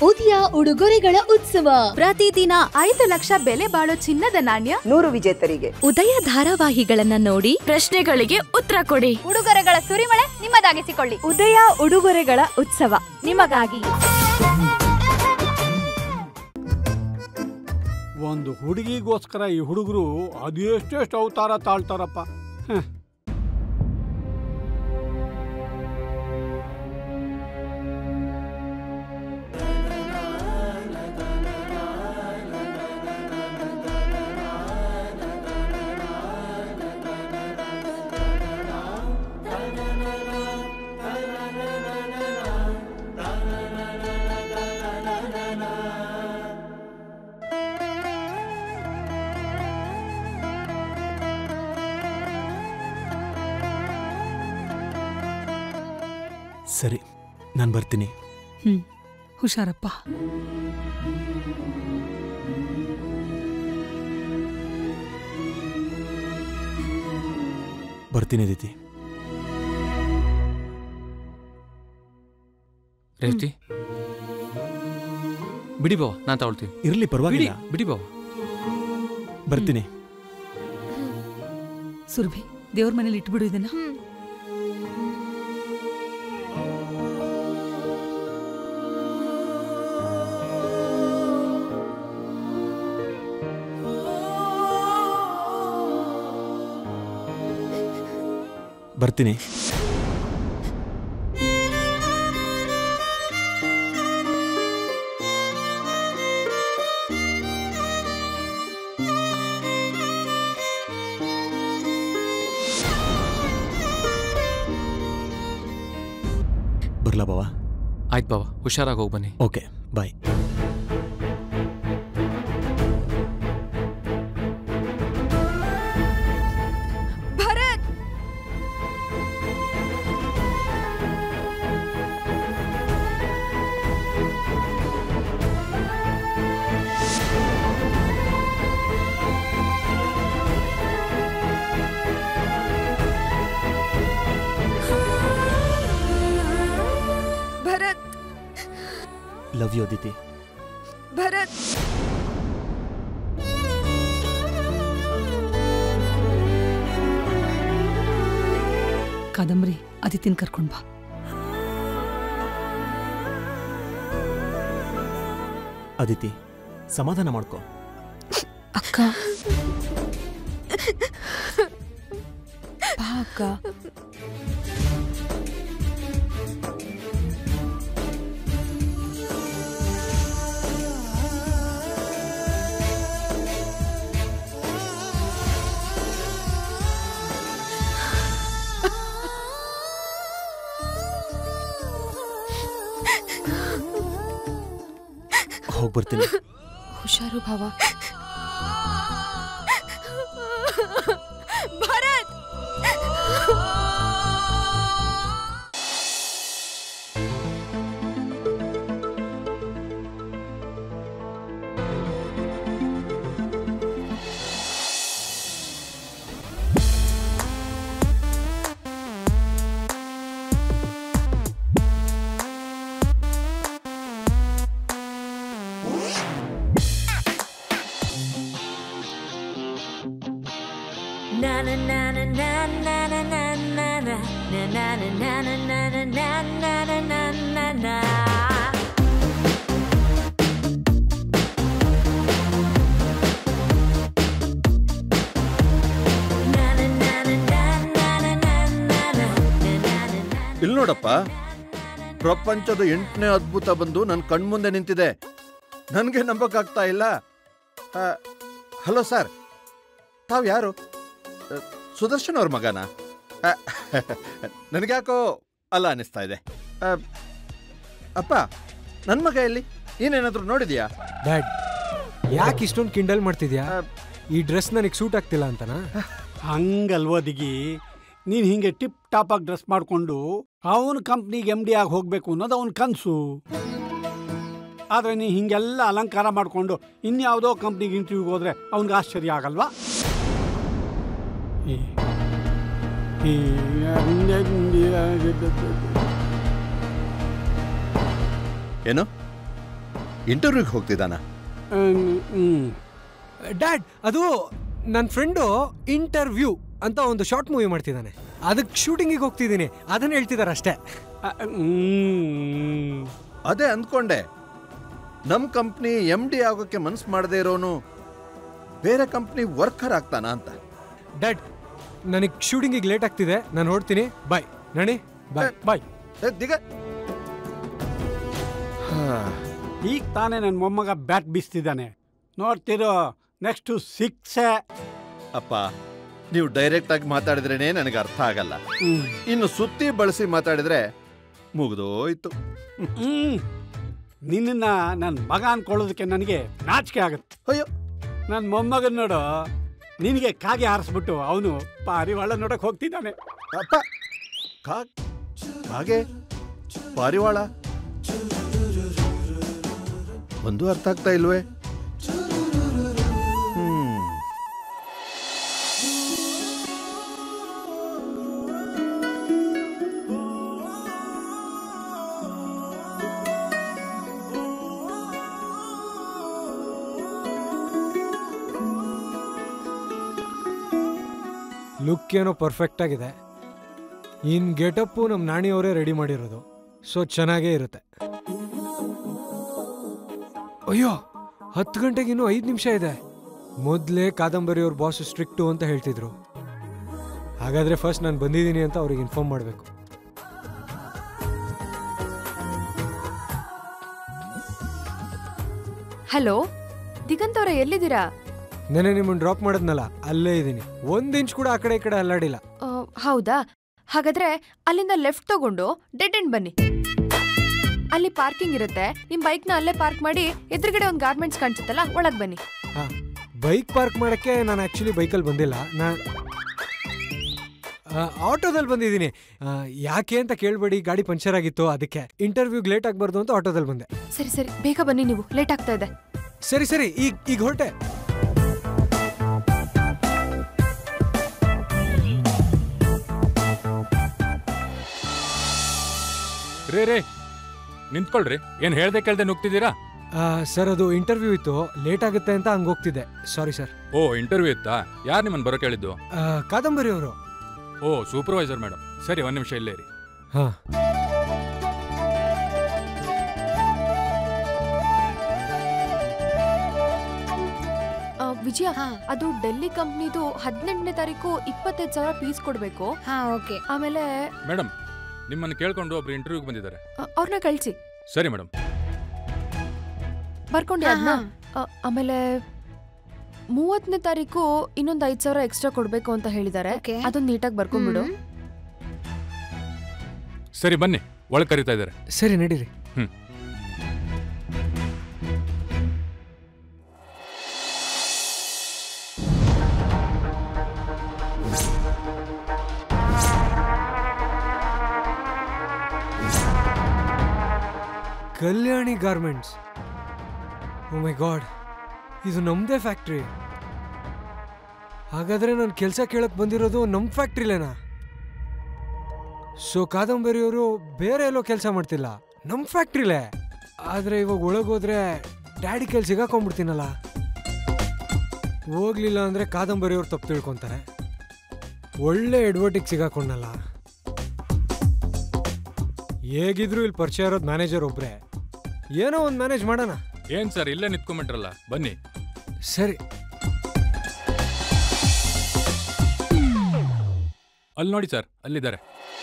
ಉದಯ ಉಡುಗೊರೆಗಳ ಉತ್ಸವ ಪ್ರತಿದಿನ ಐದು ಲಕ್ಷ ಬೆಲೆ ಬಾಳೋ ಚಿನ್ನದ ನಾಣ್ಯ ನೂರು ವಿಜೇತರಿಗೆ ಉದಯ ಧಾರಾವಾಹಿಗಳನ್ನ ನೋಡಿ ಪ್ರಶ್ನೆಗಳಿಗೆ ಉತ್ತರ ಕೊಡಿ ಉಡುಗೊರೆಗಳ ಸುರಿಮಳೆ ನಿಮ್ಮದಾಗಿಸಿಕೊಳ್ಳಿ ಉದಯ ಉಡುಗೊರೆಗಳ ಉತ್ಸವ ನಿಮಗಾಗಿ ಒಂದು ಹುಡುಗಿಗೋಸ್ಕರ ಈ ಹುಡುಗರು ಅದೆಷ್ಟೆಷ್ಟು ಅವತಾರ ತಾಳ್ತಾರಪ್ಪ ಹ. ಸರಿ ನಾನು ಬರ್ತೀನಿ ಹ್ಮ್ ಹುಷಾರಪ್ಪ ಬರ್ತೀನಿ ಅದಿತಿ ರೇವತಿ ಬಿಡಿ ಬಾವ ನಾನು ತಗೊಳ್ತೀನಿ ಇರ್ಲಿ ಬಿಡಿ ಪರವಾಗಿಲ್ಲ ಬಿಡಿ ಬಾವ ಬರ್ತೀನಿ ಸುರಭಿ ದೇವ್ರ ಮನೇಲಿ ಇಟ್ಬಿಡು ಇದನ್ನ ಬರ್ತೀನಿ ಬರ್ಲಾ ಬಾವ ಆಯ್ತು ಬಾವ ಹುಷಾರಾಗಿ ಹೋಗಿ ಬನ್ನಿ okay bye Bharat Bharat love you Aditi Bharat Kadambari ಅದಿತಿನ್ ಕರ್ಕೊಂಡ್ ಬಾ ಅದಿತಿ ಸಮಾಧಾನ ಮಾಡ್ಕೊ ಅಕ್ಕ ಬಾ ಅಕ್ಕ ಹೋಗಿ ಬರ್ತೀನಿ ಹುಷಾರು ಭಾವ ಭರತ್ ಇಲ್ಲಿ ನೋಡಪ್ಪ ಪ್ರಪಂಚದ ಎಂಟನೇ ಅದ್ಭುತ ಬಂದು ನನ್ನ ಕಣ್ಮುಂದೆ ನಿಂತಿದೆ ನನಗೆ ನಂಬಕ್ಕಾಗ್ತಾ ಇಲ್ಲ ಆ, ಹಲೋ ಸರ್ ತಾವು ಯಾರು ಆ, ಸುದರ್ಶನ್ ಅವ್ರ ಮಗನ ನನಗ್ಯಾಕೋ ಅಲ್ಲ ಅನ್ನಿಸ್ತಾ ಇದೆ ಆ, ಅಪ್ಪ ನನ್ನ ಮಗ ಎಲ್ಲಿ ನೀನೇನಾದ್ರೂ ನೋಡಿದ್ಯಾ ಡ್ಯಾಡ್ ಯಾಕೆ ಇಷ್ಟೊಂದು ಕಿಂಡಲ್ ಮಾಡ್ತಿದ್ಯಾ ಆ, ಈ ಡ್ರೆಸ್ ನನಗೆ ಸೂಟ್ ಆಗ್ತಿಲ್ಲ ಅಂತನಾ ಹಂಗಲ್ವದಿಗಿ ನೀನು ಹಿಂಗೆ ಟಿಪ್ ಟಾಪ್ ಆಗಿ ಡ್ರೆಸ್ ಮಾಡಿಕೊಂಡು ಅವನ ಕಂಪ್ನಿಗೆ ಎಮ್ ಡಿ ಆಗಿ ಹೋಗ್ಬೇಕು ಅನ್ನೋದು ಅವನ ಕನಸು ಆದರೆ ನೀ ಹಿಂಗೆಲ್ಲ ಅಲಂಕಾರ ಮಾಡಿಕೊಂಡು ಇನ್ಯಾವುದೋ ಕಂಪ್ನಿಗೆ ಇಂಟರ್ವ್ಯೂಗೆ ಹೋದ್ರೆ ಅವನಿಗೆ ಆಶ್ಚರ್ಯ ಆಗಲ್ವಾ ಈ- ಈ ಏನು ಇಂಟರ್ವ್ಯೂಗೆ ಹೋಗ್ತಿದ್ದಾನ ಹ್ಮ್ ಡ್ಯಾಡ್ ಅದು ನನ್ನ ಫ್ರೆಂಡು ಇಂಟರ್ವ್ಯೂ ಅಂತ ಒಂದು ಶಾರ್ಟ್ ಮೂವಿ ಮಾಡ್ತಿದ್ದಾನೆ ಅದಕ್ಕೆ ಶೂಟಿಂಗಿಗೆ ಹೋಗ್ತಿದ್ದೀನಿ ಅದನ್ನ ಹೇಳ್ತಿದ್ದಾರೆ ಅಷ್ಟೇ ಹ್ಮ್ ಅದೇ ಅಂದ್ಕೊಂಡೆ ನಮ್ಮ ಕಂಪ್ನಿ ಎಮ್ ಡಿ ಆಗೋಕ್ಕೆ ಮನ್ಸು ಮಾಡದೇ ಇರೋನು ಬೇರೆ ಕಂಪ್ನಿ ವರ್ಕರ್ ಆಗ್ತಾನ ಅಂತ ಡ್ಯಾಡ್ ನನಗೆ ಶೂಟಿಂಗಿಗೆ ಲೇಟ್ ಆಗ್ತಿದೆ ನಾನು ಹೊರಡ್ತೀನಿ ಬಾಯ್ ನಣಿ ಬಾಯ್ ಬಾಯ್ ಏ, ದಿಗ ಈಗ ತಾನೇ ನನ್ನ ಮೊಮ್ಮಗ ಬ್ಯಾಟ್ ಬೀಸ್ತಿದ್ದಾನೆ ನೋಡ್ತಿರೋ ನೆಕ್ಸ್ಟು ಸಿಕ್ಸೆ ಅಪ್ಪ ನೀವು ಡೈರೆಕ್ಟ್ ಆಗಿ ಮಾತಾಡಿದ್ರೇನೆ ನನಗೆ ಅರ್ಥ ಆಗಲ್ಲ ಹ್ಮ್ ಇನ್ನು ಸುತ್ತಿ ಬಳಸಿ ಮಾತಾಡಿದ್ರೆ ಮುಗ್ದೋಯ್ತು ಹ್ಮ್ ನಿನ್ನ ನನ್ನ ಮಗ ಅನ್ಕೊಳ್ಳೋದಕ್ಕೆ ನನಗೆ ನಾಚಿಕೆ ಆಗುತ್ತೆ ಅಯ್ಯೋ ನನ್ನ ಮೊಮ್ಮಗನ್ ನೋಡು ನಿನಗೆ ಕಾಗೆ ಹಾರಿಸ್ಬಿಟ್ಟು ಅವನು ಪಾರಿವಾಳ ನೋಡಕ್ ಹೋಗ್ತಿದ್ದಾನೆ ಅಪ್ಪ ಕಾ ಹಾಗೆ ಪಾರಿವಾಳ ಒಂದು ಅರ್ಥ ಆಗ್ತಾ ಇಲ್ವೇ ಹ್ಮ್ ಲುಕ್ ಏನೋ ಪರ್ಫೆಕ್ಟ್ ಆಗಿದೆ ಇನ್ ಗೆಟಪ್ಪು ನಮ್ಮ ನಾಣಿಯವರೇ ರೆಡಿ ಮಾಡಿರೋದು ಸೊ ಚೆನ್ನಾಗೇ ಇರುತ್ತೆ ಅಯ್ಯೋ ಹತ್ತು ಗಂಟೆಗೆ ಇನ್ನೂ ಐದು ನಿಮಿಷ ಇದೆ ಮೊದಲೇ ಕಾದಂಬರಿಯವ್ರ ಬಾಸ್ ಸ್ಟ್ರಿಕ್ಟು ಅಂತ ಹೇಳ್ತಿದ್ರು ಹಾಗಾದ್ರೆ ಫಸ್ಟ್ ನಾನು ಬಂದಿದ್ದೀನಿ ಅಂತ ಅವ್ರಿಗೆ ಇನ್ಫಾರ್ಮ್ ಮಾಡಬೇಕು ಹಲೋ ದಿಗಂತ್ ಅವರೇ ಎಲ್ಲಿದ್ದೀರಾ ನೆನೆ ನಿಮ್ಮನ್ನು ಡ್ರಾಪ್ ಮಾಡಿದ್ನಲ್ಲ ಅಲ್ಲೇ ಇದ್ದೀನಿ ಒಂದು ಇಂಚ್ ಕೂಡ ಆ ಕಡೆ ಈ ಕಡೆ ಅಲ್ಲಾಡಿಲ್ಲ ಆ, ಹೌದಾ ಹಾಗಾದ್ರೆ ಅಲ್ಲಿಂದ ಲೆಫ್ಟ್ ತಗೊಂಡು ಡೆಡ್ ಎಂಡ್ ಬನ್ನಿ ಅಲ್ಲಿ ಪಾರ್ಕಿಂಗ್ ಇರುತ್ತೆ ನಿಮ್ ಬೈಕ್ ನ ಅಲ್ಲೇ ಪಾರ್ಕ್ ಮಾಡಿ ಎದುರುಗಡೆ ಒಂದು ಗಾರ್ಮೆಂಟ್ಸ್ ಕಾಣಿಸುತ್ತಲ್ಲ ಒಳಗ್ ಬನ್ನಿ ಹಾ ಬೈಕ್ ಪಾರ್ಕ್ ಮಾಡಕ್ಕೆ ನಾನು ಆಕ್ಚುಲಿ ಬೈಕಲ್ಲಿ ಬಂದಿಲ್ಲ ನಾನು ಆಟೋದಲ್ಲಿ ಬಂದಿದ್ದೀನಿ ಆ, ಯಾಕೆ ಅಂತ ಕೇಳಬೇಡಿ ಗಾಡಿ ಪಂಚರ್ ಆಗಿತ್ತು ಅದಕ್ಕೆ ಇಂಟರ್ವ್ಯೂಗೆ ಲೇಟ್ ಆಗಬಾರ್ದು ಅಂತ ಆಟೋದಲ್ಲಿ ಬಂದೆ ಸರಿ ಸರಿ ಬೇಗ ಬನ್ನಿ ನೀವು ಲೇಟ್ ಆಗ್ತಾ ಇದೆ ಸರಿ ಸರಿ ಈಗ ಈಗ ಹೊರಟೆ ರೇ ರೇ ನಿಂತ್ಕೊಳ್ರಿ ಏನ್ ಹೇಳ್ದೆ ಕೇಳ್ದೆ ನುಗ್ತಿದ್ದೀರಾ ಸರ್ ಅದು ಇಂಟರ್ವ್ಯೂ ಇತ್ತು ಲೇಟ್ ಆಗುತ್ತೆ ಅಂತ ಹಂಗೆ ಹೋಗ್ತಿದ್ದೆ ಸಾರಿ ಸರ್ ಓ ಇಂಟರ್ವ್ಯೂ ಇತ್ತಾ ಯಾರು ನಿಮ್ಮನ್ನ ಬರೋ ಕೇಳಿದ್ದು ಕಾದಂಬರಿ ಅವರು ಓ ಸೂಪರ್ವೈಸರ್ ಮೇಡಮ್ ಸರಿ ಒಂದ್ ನಿಮಿಷ ಇಲ್ಲೇ ರೀ ಹಾ ಆ, ವಿಜಯ ಅದು ಡೆಲ್ಲಿ ಕಂಪ್ನಿದು ಹದಿನೆಂಟನೇ ತಾರೀಕು ಇಪ್ಪತ್ತೈದು ಸಾವಿರ ಪೀಸ್ ಕೊಡ್ಬೇಕು ಹಾ ಓಕೆ ಆಮೇಲೆ ಮೇಡಮ್ ನಿಮ್ಮನ್ನ ಕೇಳ್ಕೊಂಡು ಒಬ್ರು ಇಂಟರ್ವ್ಯೂಗೆ ಬಂದಿದ್ದಾರೆ ಅವ್ರನ್ನ ಕಳ್ಸಿ ಸರಿ ಮೇಡಮ್ ಬರ್ಕೊಂಡಿ ಹಾ, ಅದನ್ನ ಹಾ. ಆಮೇಲೆ ಮೂವತ್ತನೇ ತಾರೀಕು ಇನ್ನೊಂದು ಐದು ಸಾವಿರ ಎಕ್ಸ್ಟ್ರಾ ಕೊಡ್ಬೇಕು ಅಂತ ಹೇಳಿದ್ದಾರೆ Okay. ಅದನ್ನ ನೀಟಾಗಿ ಬರ್ಕೊಂಡ್ಬಿಡು ಹ್ಮ್. ಸರಿ ಬನ್ನಿ ಒಳಗೆ ಕರಿತಾ ಇದ್ದಾರೆ ಸರಿ ನಡೀರಿ ಹ್ಮ್ ಕಲ್ಯಾಣಿ ಗಾರ್ಮೆಂಟ್ಸ್ ಓ ಮೈ ಗಾಡ್ ಇದು ನಮ್ಮದೇ ಫ್ಯಾಕ್ಟ್ರಿ ಹಾಗಾದ್ರೆ ನಾನು ಕೆಲಸ ಕೇಳಕ್ ಬಂದಿರೋದು ನಮ್ಮ ಫ್ಯಾಕ್ಟ್ರಿಲೇನಾ ಸೊ ಕಾದಂಬರಿಯವರು ಬೇರೆ ಎಲ್ಲೋ ಕೆಲಸ ಮಾಡ್ತಿಲ್ಲ ನಮ್ಮ ಫ್ಯಾಕ್ಟ್ರಿಲೇ ಆದರೆ ಇವಾಗ ಒಳಗೋದ್ರೆ ಡ್ಯಾಡಿ ಕೆಲ್ ಸಿಗಾಕೊಂಡ್ಬಿಡ್ತೀನಲ್ಲ ಹೋಗ್ಲಿಲ್ಲ ಅಂದರೆ ಕಾದಂಬರಿಯವ್ರು ತಪ್ಪು ತಿಳ್ಕೊತಾರೆ ಒಳ್ಳೆ ಎಡ್ವರ್ಟಿಗೆ ಸಿಗಾಕೊಂಡಲ್ಲ ಹೇಗಿದ್ರು ಇಲ್ಲಿ ಪರಿಚಯ ಇರೋದು ಮ್ಯಾನೇಜರ್ ಒಬ್ರೆ ಏನೋ ಒಂದು ಮ್ಯಾನೇಜ್ ಮಾಡೋಣ ಏನ್ ಸರ್ ಇಲ್ಲೇ ನಿಂತ್ಕೊಂಡ್ಬಿಟ್ರಲ್ಲ ಬನ್ನಿ ಸರಿ ಅಲ್ಲಿ ನೋಡಿ ಸರ್ ಅಲ್ಲಿದ್ದಾರೆ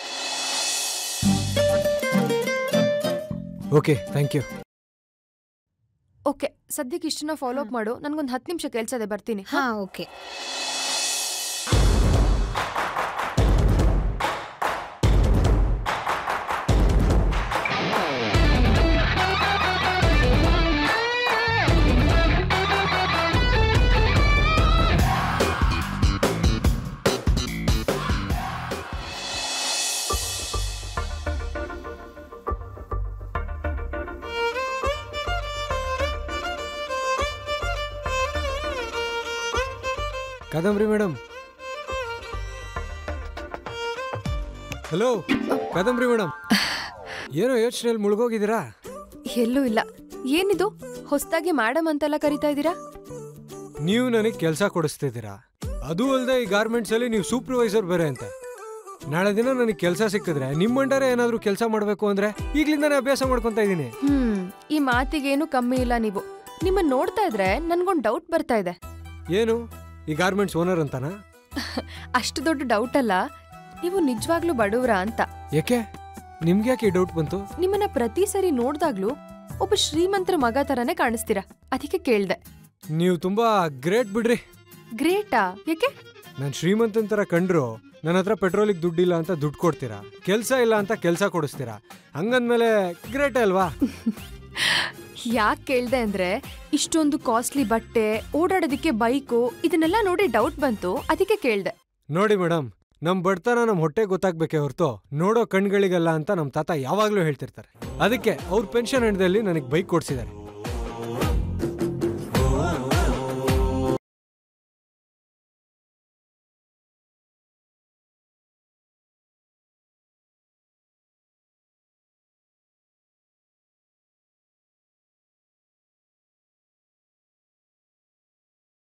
ಓಕೆ ಥ್ಯಾಂಕ್ ಯು ಓಕೆ ಸದ್ಯಕ್ಕೆ ಇಷ್ಟನ್ನ ಫಾಲೋ ಅಪ್ ಮಾಡು ನನ್ಗೊಂದು ಹತ್ತು ನಿಮಿಷ ಕೆಲಸ ಇದೆ ಬರ್ತೀನಿ ಹಾ ಓಕೆ ಕಾದಂಬರಿ ಮೇಡಮ್ ಹಲೋ ಕಾದಂಬರಿ ಮೇಡಮ್ ಏನೋ ಯೋಚನೆಯಲ್ಲಿ ಮುಳುಗೋಗಿದ್ದೀರಾ ಎಲ್ಲೂ ಇಲ್ಲ ಏನಿದು ಹೊಸ್ದಾಗಿ ಮೇಡಮ್ ಅಂತೆಲ್ಲ ಕರಿತಾ ಇದ್ದೀರಾ ನೀವು ನನಗೆ ಕೆಲಸ ಕೊಡಿಸ್ತಿದ್ದೀರಾ ಅದು ಅಲ್ಲದೆ ಈ ಗಾರ್ಮೆಂಟ್ಸ್ ಅಲ್ಲಿ ನೀವು ಸೂಪರ್ವೈಸರ್ ಬೇರೆ ಅಂತ ನಾಳೆ ದಿನ ನನಗೆ ಕೆಲಸ ಸಿಕ್ಕಿದ್ರೆ ನಿಮ್ಮ ಅಂಡರೇ ಏನಾದರೂ ಕೆಲಸ ಮಾಡಬೇಕು ಅಂದ್ರೆ ಈಗ್ಲಿಂದಾನೇ ಅಭ್ಯಾಸ ಮಾಡ್ಕೊತಾ ಇದ್ದೀನಿ ಹ್ಮ್ ಈ ಮಾತಿಗೇನು ಕಮ್ಮಿ ಇಲ್ಲ ನೀವು ನಿಮ್ಮನ್ನ ನೋಡ್ತಾ ಇದ್ರೆ ನನ್ಗೊಂದ್ ಡೌಟ್ ಬರ್ತಾ ಇದೆ ಏನು ಈ ಗಾರ್ಮೆಂಟ್ಸ್ ಓನರ್ ಅಂತಾನಾ ಅಷ್ಟು ದೊಡ್ಡ ಡೌಟ್ ಅಲ್ಲ ನೀವು ನಿಜವಾಗ್ಲೂ ಬಡವ್ರ ಅಂತ ಯಾಕೆ ನಿಮ್ಗೆ ಯಾಕೆ ಡೌಟ್ ಬಂತು ನಿಮ್ಮನ್ನ ಪ್ರತಿ ಸರಿ ನೋಡ್ದಾಗ್ಲೂ ಒಬ್ಬ ಶ್ರೀಮಂತರ ಮಗ ತರಾನೇ ಕಾಣಿಸ್ತೀರಾ ಅದಕ್ಕೆ ಕೇಳ್ದೆ ನೀವು ತುಂಬಾ ಗ್ರೇಟ್ ಬಿಡ್ರಿ ಗ್ರೇಟಾ ಯಾಕೆ ನಾನು ಶ್ರೀಮಂತನ ಥರ ಕಂಡ್ರು ನನ್ನ ಹತ್ರ ಪೆಟ್ರೋಲಿಗೆ ದುಡ್ಡಿಲ್ಲ ಅಂತ ದುಡ್ಡು ಕೊಡ್ತೀರಾ ಕೆಲಸ ಇಲ್ಲ ಅಂತ ಕೆಲಸ ಕೊಡಿಸ್ತೀರಾ ಹಂಗಂದ್ಮೇಲೆ ಗ್ರೇಟ್ ಅಲ್ವಾ ಯಾಕೆ ಕೇಳ್ದೆ ಅಂದ್ರೆ ಇಷ್ಟೊಂದು ಕಾಸ್ಟ್ಲಿ ಬಟ್ಟೆ ಓಡಾಡೋದಕ್ಕೆ ಬೈಕು ಇದನ್ನೆಲ್ಲ ನೋಡಿ ಡೌಟ್ ಬಂತು ಅದಕ್ಕೆ ಕೇಳ್ದೆ ನೋಡಿ ಮೇಡಮ್ ನಮ್ ಬಡತನ ನಮ್ ಹೊಟ್ಟೆ ಗೊತ್ತಾಗ್ಬೇಕೇ ಹೊರತು ನೋಡೋ ಕಣ್ಗಳಿಗಲ್ಲ ಅಂತ ನಮ್ ತಾತ ಯಾವಾಗ್ಲೂ ಹೇಳ್ತಿರ್ತಾರೆ ಅದಕ್ಕೆ ಅವ್ರ ಪೆನ್ಷನ್ ಹಣದಲ್ಲಿ ನನಗೆ ಬೈಕ್ ಕೊಡ್ಸಿದ್ದಾರೆ